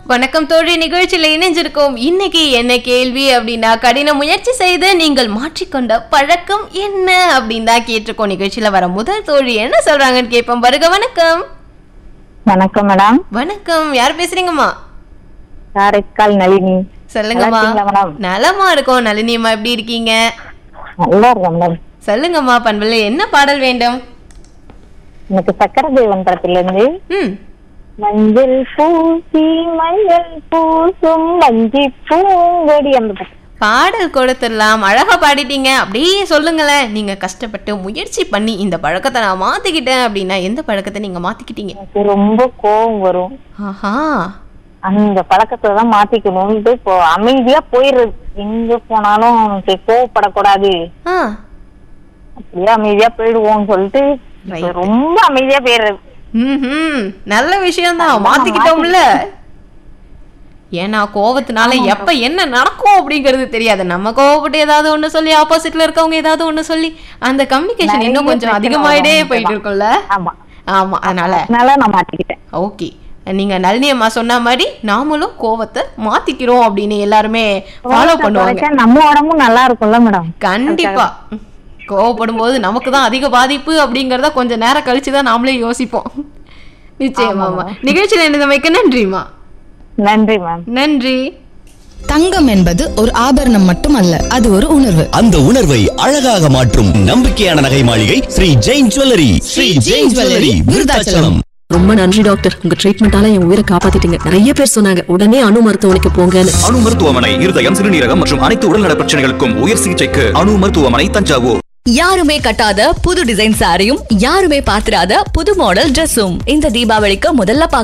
வணக்கம் தோழி நிகழ்ச்சியில இணைஞ்சிருக்கோம் இன்னைக்கு என்ன கேள்வி அப்படின்னா கடின முயற்சி செய்து நீங்கள் மாற்றிக்கொண்ட பழக்கம் என்ன அப்படின்னு தான் கேட்டிருக்கோம் நிகழ்ச்சியில வர முதல் தோழி என்ன சொல்றாங்கன்னு கேட்போம் வருக வணக்கம் வணக்கம் மேடம் வணக்கம் யார் பேசுறீங்கம்மா காரைக்கால் நளினி சொல்லுங்கம்மா நல்லா இருக்கீங்களா மேடம்? நலமா இருக்கோம் நளினியம்மா எப்படி இருக்கீங்க நல்லா இருக்கேன் மேடம் சொல்லுங்கம்மா பண்புல என்ன பாடல் வேண்டும் எனக்கு சக்கர தேவன் படத்துல இருந்து ம் மஞ்சள் பூசி மஞ்சள் பூசும் வஞ்சி பூங்கொடி அந்த படம். பாடல் கொடுத்துடலாம் அழகா பாடிட்டீங்க அப்படியே சொல்லுங்களேன் நீங்க கஷ்டப்பட்டு முயற்சி பண்ணி இந்த பழக்கத்தை நான் மாத்திக்கிட்டேன் அப்படின்னா எந்த பழக்கத்தை நீங்க மாத்திக்கிட்டீங்க எனக்கு ரொம்ப கோவம் வரும் ஆஹா அந்த பழக்கத்தை தான் மாத்திக்கணும்னு இப்போ அமைதியா போயிடுறது எங்க போனாலும் சரி, கோவப்படக்கூடாது ஆ அப்படியே அமைதியா போயிடுவோம்னு சொல்லிட்டு இப்ப Right. ரொம்ப அமைதியா போயிடுறது ம்ஹும். நல்ல விஷயம்தான் மாத்திக்கிட்டோம்ல ஏன்னா கோவத்தினால எப்ப என்ன நடக்கும் அப்படிங்கிறது தெரியாது நம்ம கோவப்பட்டு ஏதாவது ஒண்ணு சொல்லி ஆப்போசிட்ல இருக்கவங்க ஏதாவது ஒண்ணு சொல்லி அந்த கம்யூனிகேஷன் இன்னும் நிறைய கொஞ்சம் பிரச்சனை அதிகமாயிட்டே வரும் போயிட்டு இருக்கும்ல ஆமா ஆமா அதனால அதனால நான் மாத்திக்கிட்டேன் ஓகே நீங்க நளினி அம்மா சொன்ன மாதிரி நாமளும் கோவத்தை மாத்திக்கிறோம் அப்படின்னு எல்லாருமே ஃபாலோ பண்ணுவாங்க குறைச்சா நம்ம உடம்பும் நல்லா இருக்கும்ல மேடம் கண்டிப்பா கோவப்படும் போது நமக்கு தான் அதிக பாதிப்பு அப்படிங்கறத கொஞ்ச நேரம் கழிச்சு தான் நாமளே யோசிப்போம் நிச்சயமாமா நிகழ்ச்சியில இருந்தமைக்கு நன்றிமா நன்றி மேம் நன்றி தங்கம் என்பது ஒரு ஆபரணம் மட்டுமல்ல அது ஒரு உணர்வு அந்த உணர்வை அழகாக மாற்றும் நம்பிக்கையான நகை மாளிகை ஸ்ரீ ஜெயின் ஜுவல்லரி ஸ்ரீ ஜெயின் ஜுவல்லரி விருதாச்சலம் ரொம்ப நன்றி டாக்டர் உங்க ட்ரீட்மெண்டால என் உயிரை காப்பாத்திட்டீங்க நிறைய பேர் சொன்னாங்க உடனே அணு மருத்துவமனைக்கு போங்கன்னு அணு மருத்துவமனை இருதயம் சிறுநீரகம் மற்றும் அனைத்து உடல்நல பிரச்சனைகளுக்கும் உயர் சிகிச்சைக்கு அணு மருத்துவமனை தஞ்சாவூர் யாருமே கட்டாத புது டிசைன் சாரியும் யாருமே பாத்திராத புது மாடல் Dressum இந்த தீபாவளிக்கு முதல்ல பார்க்க